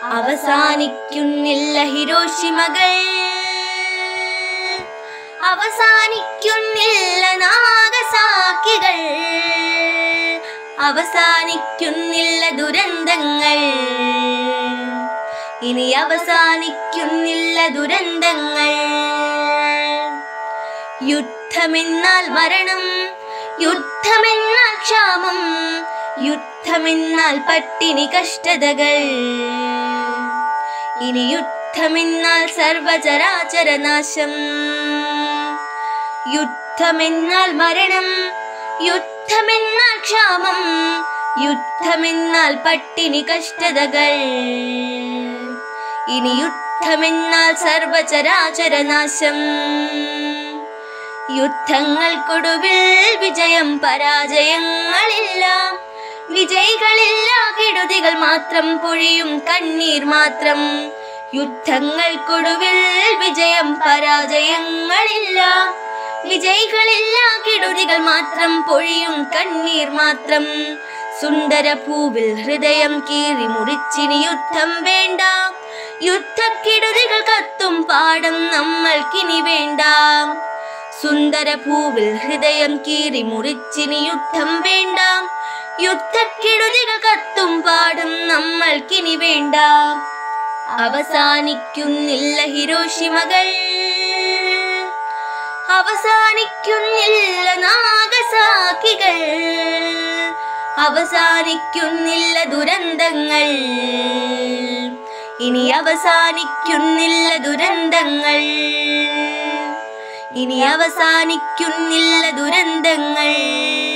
അവസാനിക്കുന്നില്ല ഹിരോഷിമകൾ അവസാനിക്കുന്നില്ല നാഗസാക്കികൾ അവസാനിക്കുന്നില്ല ദുരന്തങ്ങൾ ഇനി അവസാനിക്കുന്നില്ല ദുരന്തങ്ങൾ യുദ്ധമെന്നാൽ മരണം യുദ്ധമെന്നാൽ ക്ഷാമം യുദ്ധമെന്നാൽ പട്ടിണി കഷ്ടതകൾ ഇനി യുദ്ധമെന്നാൽ സർവചരാചര നാശം യുദ്ധമെന്നാൽ മരണം യുദ്ധമെന്നാൽ ക്ഷാമം യുദ്ധമെന്നാൽ പട്ടിണി കഷ്ടതകൾ ഇനി യുദ്ധമെന്നാൽ സർവചരാചര നാശം യുദ്ധങ്ങൾക്കൊടുവിൽ വിജയം പരാജയങ്ങളില്ല വിജയികളില്ല കെടുതികൾ മാത്രം പൊഴിയും കണ്ണീർ മാത്രം യുദ്ധങ്ങൾക്കൊടുവിൽ വിജയം പരാജയങ്ങളില്ല വിജയികളില്ല കെടുതികൾ മാത്രം പൊഴിയും കണ്ണീർ മാത്രം സുന്ദര പൂവിൽ ഹൃദയം കീറി മുറിച്ചിനി യുദ്ധം വേണ്ട യുദ്ധക്കെടുതികൾ കത്തും പാഠം നമ്മൾക്കിനി വേണ്ട സുന്ദര പൂവിൽ ഹൃദയം കീറി മുറിച്ചിനി യുദ്ധം വേണ്ട യുദ്ധക്കെടുതികൾ കത്തും പാഠം നമ്മൾക്കിനി വേണ്ട അവസാനിക്കുന്നില്ല ഹിരോഷിമകൾ അവസാനിക്കുന്നില്ല നാഗസാക്കികൾ അവസാനിക്കുന്നില്ല ദുരന്തങ്ങൾ ഇനി അവസാനിക്കുന്നില്ല ദുരന്തങ്ങൾ ഇനി അവസാനിക്കുന്നില്ല ദുരന്തങ്ങൾ